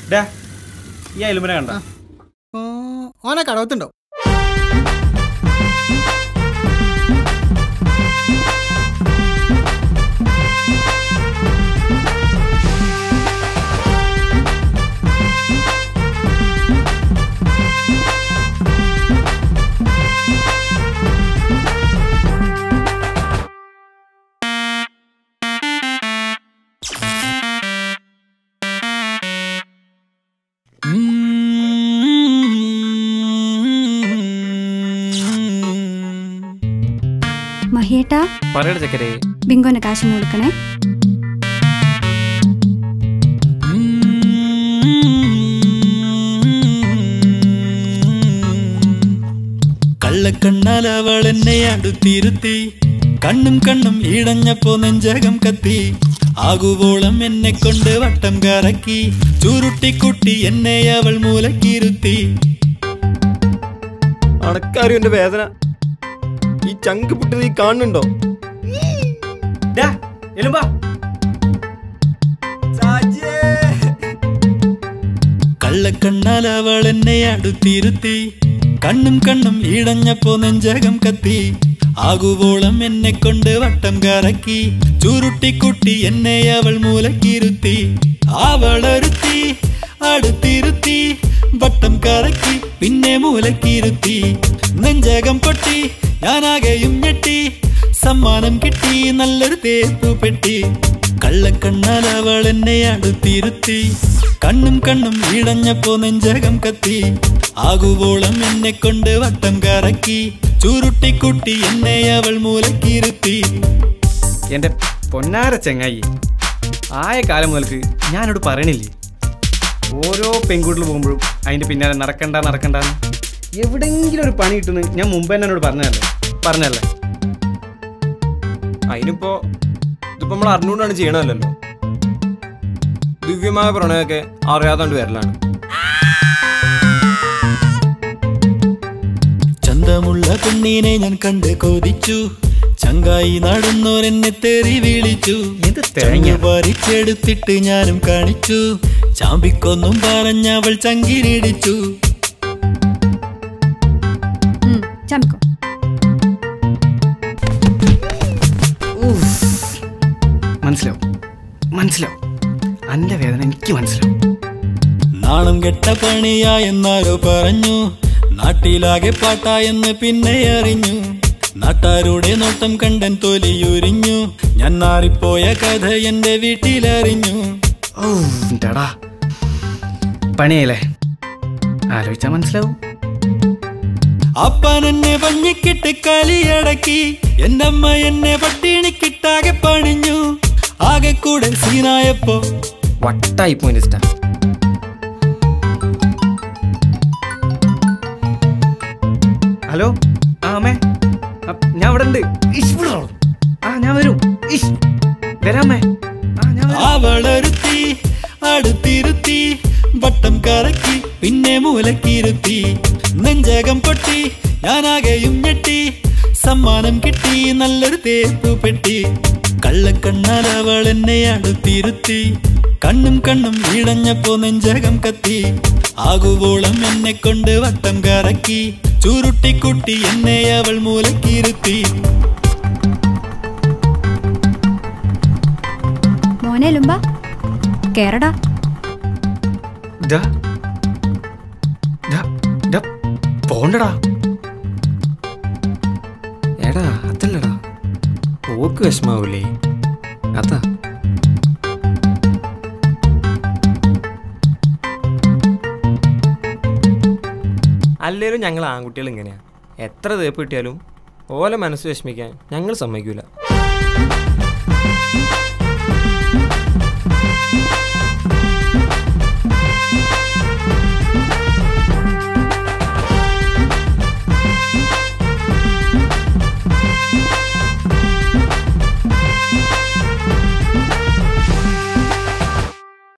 ഡാ ഈ അയലുമനെ കണ്ട ഓ, ഓനെ കടവത്തുണ്ടോ മഹിയേട്ടാ പറയട ചക്കരെ ബിങ്കോന് കാശിന് കൊടുക്കണേ കള്ളക്കണ്ണാൽ അവൾ എന്നെ അടുത്തിരുത്തി കണ്ണും കണ്ണും ഇടഞ്ഞപ്പോ നെഞ്ചകം കത്തി ആകുവോളം എന്നെ കൊണ്ട് വട്ടം കറക്കി ചുരുട്ടിക്കുട്ടി എന്നെ അവൾ മൂലക്കിരുത്തി അണക്കാരും എന്റെ വേദന ഈ ചങ്ക് പൊട്ടി നീ കാണുന്നുണ്ടോ ഡാ എലുമ്പാ കള്ളക്കണ്ണാൽ അവൾ എന്നെ അടുത്തിരുത്തി കണ്ണും കണ്ണും ഇടഞ്ഞപ്പോ നെഞ്ചകം കത്തി ആകുവോളം എന്നെ കൊണ്ട് വട്ടം കറക്കി ചുരുട്ടിക്കുട്ടി എന്നെ അവൾ മൂലക്കിരുത്തി അവളൊരുത്തി അടുത്തിരുത്തി വട്ടം കറക്കി പിന്നെ മൂലക്കിരുത്തി നെഞ്ചകം പൊട്ടി ഞാനാകെയും ഞെട്ടി സമ്മാനം കിട്ടി നല്ലൊരു തേപ്പ് പെട്ടി കള്ളക്കണ്ണാൽ അവൾ എന്നെ അടുത്തിരുത്തി കണ്ണും കണ്ണും ഇടഞ്ഞപ്പോ നെഞ്ചകം കത്തി ആകുവോളം എന്നെ കൊണ്ട് വട്ടം കറക്കി ചുരുട്ടിക്കുട്ടി എന്നെ അവൾ മൂലക്കിരുത്തി എൻ്റെ പൊന്നാര ചെങ്ങായി ആയ കാലം മുതൽക്ക് ഞാനോട് പറയണില്ലേ ഓരോ പെൺകുട്ടിൽ പോകുമ്പോഴും അതിൻ്റെ പിന്നാലെ നടക്കണ്ട നടക്കണ്ട എവിടെങ്കിലും ഒരു പണി കിട്ടുന്നു ഞാൻ മുമ്പ് തന്നെ എന്നോട് പറഞ്ഞതല്ലേ പറഞ്ഞല്ലേ അതിനിപ്പോ ഇതിപ്പോ നമ്മൾ അറിഞ്ഞുകൊണ്ടാണ് ചെയ്യണമല്ലോ ദിവ്യമായ പ്രണയമൊക്കെ അറിയാതാണ്ട് വരലാണ് ചന്തമുള്ള പെണ്ണീനെ ഞാൻ കണ്ട് കൊതിച്ചു ചങ്കായി നടന്നോരെന്നെ തെറി വിളിച്ചു ഇത് തേങ്ങ. ചങ്ങ് പറിച്ചെടുത്തിട്ട് ഞാനും കാണിച്ചു ചാമ്പിക്കൊന്നും പറഞ്ഞവൾ ചങ്കിരിടിച്ചു ഉം, ചമിക്കോ മനസ്സിലാവും മനസ്സിലാവും എൻ്റെ വേദന എനിക്ക് മനസ്സിലാവും നാണം കെട്ട പണിയാ എന്നാരോ പറഞ്ഞു നാട്ടിലാകെ പാട്ടായെന്ന് പിന്നെ അറിഞ്ഞു നാട്ടാരുടെ നോട്ടം കണ്ടൻ തൊലിയുരിഞ്ഞു ഞാൻ നാറിപ്പോയ കഥ എന്റെ വീട്ടിലറിഞ്ഞു ഓ എന്റെടാ പണിയല്ലേ ആലോചിച്ചാൽ മനസ്സിലാവും അപ്പൻ എന്നെ പഞ്ഞിക്കിട്ട് കലിയടക്കി എന്റെ അമ്മ എന്നെ പട്ടിണിക്കിട്ടാകെ പണിഞ്ഞു ആകെ കൂടെ സീനായപ്പോ വട്ടായി പോയിന്റ് ഇഷ്ട ഹലോ ആ അമ്മേ ആ, ഞാൻ ഇവിടെ ഉണ്ട് ഇഷ്, ഇവിടെ വാ. ആ ഞാൻ വരും ഇഷ്, വരാമേ ആ ഞാൻ വരാം. അവളൊരുത്തി അടുത്തിരുത്തി വട്ടം കറക്കി പിന്നെ മൂലക്കിരുത്തി നെഞ്ചകം പൊട്ടി ഞാനാകെയും ഞെട്ടി സമ്മാനം കിട്ടി നല്ലൊരു തേപ്പ് പെട്ടി കള്ളക്കണ്ണാൽ അവൾ എന്നെ അടുത്തിരുത്തി കണ്ണും കണ്ണും ഇടഞ്ഞപ്പോ നെഞ്ചകം കത്തി ആകുവോളം എന്നെ കൊണ്ട് വട്ടം കറക്കി ചുരുട്ടിക്കുട്ടി എന്നെ അവൾ മൂലക്കിരുത്തി മോനെ ലുമ്പ കേറടാ ദാ. ദാ, ദാ, പോണ്ടടാ എടാ അതല്ലടാ ഓക്ക് വിഷമാവൂലേ അതാ അല്ലേലും ഞങ്ങൾ ആൺകുട്ടികൾ ഇങ്ങനെയാ എത്ര തേപ്പ് കിട്ടിയാലും ഓലെ മനസ്സ് വിഷമിക്കാൻ ഞങ്ങൾ സമ്മതിക്കൂല